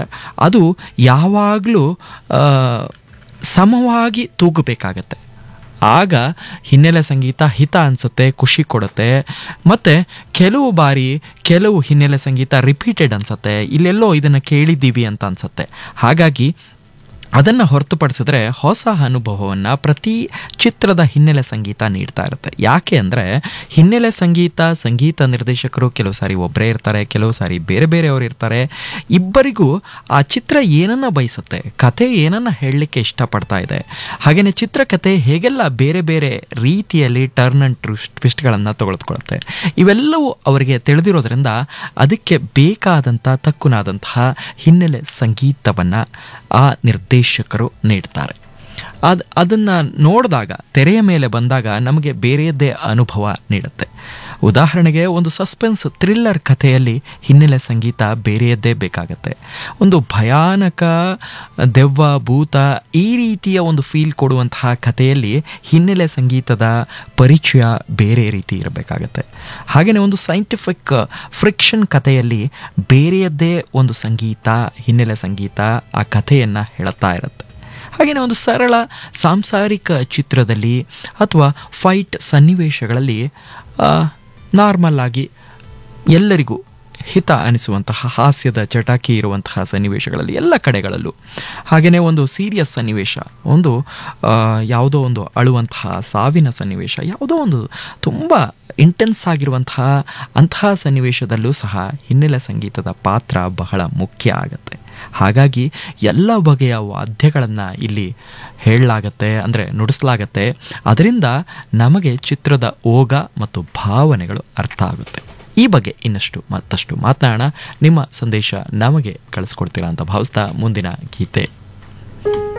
ಅದು ಯಾವಾಗಲೂ ಸಮವಾಗಿ ತೂಗಬೇಕಾಗತ್ತೆ ಆಗ ಹಿನ್ನೆಲೆ ಸಂಗೀತ ಹಿತ ಅನಿಸುತ್ತೆ ಖುಷಿ ಕೊಡುತ್ತೆ ಮತ್ತು ಕೆಲವು ಬಾರಿ ಕೆಲವು ಹಿನ್ನೆಲೆ ಸಂಗೀತ ರಿಪೀಟೆಡ್ ಅನಿಸುತ್ತೆ ಇಲ್ಲೆಲ್ಲೋ ಇದನ್ನು ಕೇಳಿದ್ದೀವಿ ಅಂತ ಅನಿಸುತ್ತೆ ಹಾಗಾಗಿ ಅದನ್ನು ಹೊರತುಪಡಿಸಿದ್ರೆ ಹೊಸ ಅನುಭವವನ್ನು ಪ್ರತಿ ಚಿತ್ರದ ಹಿನ್ನೆಲೆ ಸಂಗೀತ ನೀಡ್ತಾ ಇರುತ್ತೆ ಯಾಕೆ ಅಂದರೆ ಹಿನ್ನೆಲೆ ಸಂಗೀತ ಸಂಗೀತ ನಿರ್ದೇಶಕರು ಕೆಲವು ಸಾರಿ ಒಬ್ಬರೇ ಇರ್ತಾರೆ ಕೆಲವು ಸಾರಿ ಬೇರೆ ಬೇರೆಯವರು ಇರ್ತಾರೆ ಇಬ್ಬರಿಗೂ ಆ ಚಿತ್ರ ಏನನ್ನ ಬಯಸುತ್ತೆ ಕತೆ ಏನನ್ನ ಹೇಳಲಿಕ್ಕೆ ಇಷ್ಟಪಡ್ತಾ ಇದೆ ಹಾಗೆಯೇ ಚಿತ್ರಕಥೆ ಹೇಗೆಲ್ಲ ಬೇರೆ ಬೇರೆ ರೀತಿಯಲ್ಲಿ ಟರ್ನ್ ಆ್ಯಂಡ್ ಟ್ವಿಸ್ಟ್ ಟ್ವಿಸ್ಟ್ಗಳನ್ನು ತೆಗೆದುಕೊಳ್ಳುತ್ತೆ ಇವೆಲ್ಲವೂ ಅವರಿಗೆ ತಿಳಿದಿರೋದ್ರಿಂದ ಅದಕ್ಕೆ ಬೇಕಾದಂಥ ತಕ್ಕುನಾದಂತಹ ಹಿನ್ನೆಲೆ ಸಂಗೀತವನ್ನು ಆ ನಿರ್ದೇಶಕರು ನೀಡ್ತಾರೆ ಅದು ಅದನ್ನು ನೋಡಿದಾಗ ತೆರೆಯ ಮೇಲೆ ಬಂದಾಗ ನಮಗೆ ಬೇರೆಯದ್ದೇ ಅನುಭವ ನೀಡುತ್ತೆ ಉದಾಹರಣೆಗೆ ಒಂದು ಸಸ್ಪೆನ್ಸ್ ಥ್ರಿಲ್ಲರ್ ಕಥೆಯಲ್ಲಿ ಹಿನ್ನೆಲೆ ಸಂಗೀತ ಬೇರೆಯದ್ದೇ ಬೇಕಾಗತ್ತೆ ಒಂದು ಭಯಾನಕ ದೆವ್ವ ಭೂತ ಈ ರೀತಿಯ ಒಂದು ಫೀಲ್ ಕೊಡುವಂತಹ ಕಥೆಯಲ್ಲಿ ಹಿನ್ನೆಲೆ ಸಂಗೀತದ ಪರಿಚಯ ಬೇರೆ ರೀತಿ ಇರಬೇಕಾಗತ್ತೆ ಹಾಗೆಯೇ ಒಂದು ಸೈಂಟಿಫಿಕ್ ಫ್ರಿಕ್ಷನ್ ಕಥೆಯಲ್ಲಿ ಬೇರೆಯದ್ದೇ ಒಂದು ಸಂಗೀತ ಹಿನ್ನೆಲೆ ಸಂಗೀತ ಆ ಕಥೆಯನ್ನು ಹೇಳುತ್ತಾ ಇರುತ್ತೆ ಹಾಗೆಯೇ ಒಂದು ಸರಳ ಸಾಂಸಾರಿಕ ಚಿತ್ರದಲ್ಲಿ ಅಥವಾ ಫೈಟ್ ಸನ್ನಿವೇಶಗಳಲ್ಲಿ ನಾರ್ಮಲ್ ಆಗಿ ಎಲ್ಲರಿಗೂ ಹಿತ ಅನಿಸುವಂತಹ ಹಾಸ್ಯದ ಚಟಾಕಿ ಇರುವಂತಹ ಸನ್ನಿವೇಶಗಳಲ್ಲಿ ಎಲ್ಲ ಕಡೆಗಳಲ್ಲೂ ಹಾಗೆಯೇ ಒಂದು ಸೀರಿಯಸ್ ಸನ್ನಿವೇಶ ಒಂದು ಆ, ಯಾವುದೋ ಒಂದು ಅಳುವಂತಹ ಸಾವಿನ ಸನ್ನಿವೇಶ ಯಾವುದೋ ಒಂದು ತುಂಬ ಇಂಟೆನ್ಸ್ ಆಗಿರುವಂತಹ ಅಂತಹ ಸನ್ನಿವೇಶದಲ್ಲೂ ಸಹ ಹಿನ್ನೆಲೆ ಸಂಗೀತದ ಪಾತ್ರ ಬಹಳ ಮುಖ್ಯ ಆಗುತ್ತೆ ಹಾಗಾಗಿ ಎಲ್ಲ ಬಗೆಯ ವಾದ್ಯಗಳನ್ನು ಇಲ್ಲಿ ಹೇಳಲಾಗತ್ತೆ ಅಂದರೆ ನುಡಿಸಲಾಗತ್ತೆ ಅದರಿಂದ ನಮಗೆ ಚಿತ್ರದ ಓಗ ಮತ್ತು ಭಾವನೆಗಳು ಅರ್ಥ ಆಗುತ್ತೆ ಈ ಬಗ್ಗೆ ಇನ್ನಷ್ಟು ಮತ್ತಷ್ಟು ಮಾತನಾಡೋಣ ನಿಮ್ಮ ಸಂದೇಶ ನಮಗೆ ಕಳಿಸ್ಕೊಡ್ತೀರಾ ಅಂತ ಭಾವಿಸ್ತಾ ಮುಂದಿನ ಗೀತೆ